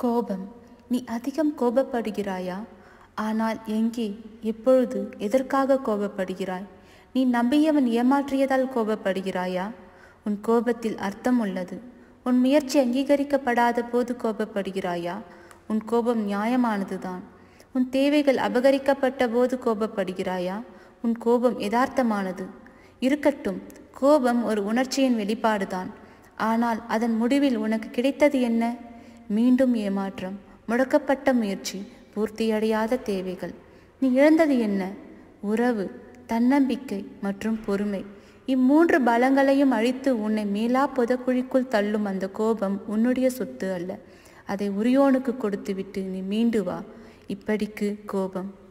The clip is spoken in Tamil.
கோபம் நீ அதிகம் கோபப்படுகிறாயா ஆனால் எங்கே எப்பொழுது எதற்காக கோபப்படுகிறாய் நீ நம்பியவன் ஏமாற்றியதால் கோபப்படுகிறாயா உன் கோபத்தில் அர்த்தம் உள்ளது உன் முயற்சி அங்கீகரிக்கப்படாத போது கோபப்படுகிறாயா உன் கோபம் நியாயமானதுதான் உன் தேவைகள் அபகரிக்கப்பட்ட போது கோபப்படுகிறாயா உன் கோபம் யதார்த்தமானது இருக்கட்டும் கோபம் ஒரு உணர்ச்சியின் வெளிப்பாடுதான் ஆனால் அதன் முடிவில் உனக்கு கிடைத்தது என்ன மீண்டும் ஏமாற்றம் முடக்கப்பட்ட முயற்சி பூர்த்தியடையாத தேவைகள் நீ இழந்தது என்ன உறவு தன்னம்பிக்கை மற்றும் பொறுமை இம்மூன்று பலங்களையும் அழித்து உன்னை மேலா புதக்குழிக்குள் தள்ளும் அந்த கோபம் உன்னுடைய சொத்து அல்ல அதை உரியோனுக்கு கொடுத்துவிட்டு நீ மீண்டு வா இப்படிக்கு கோபம்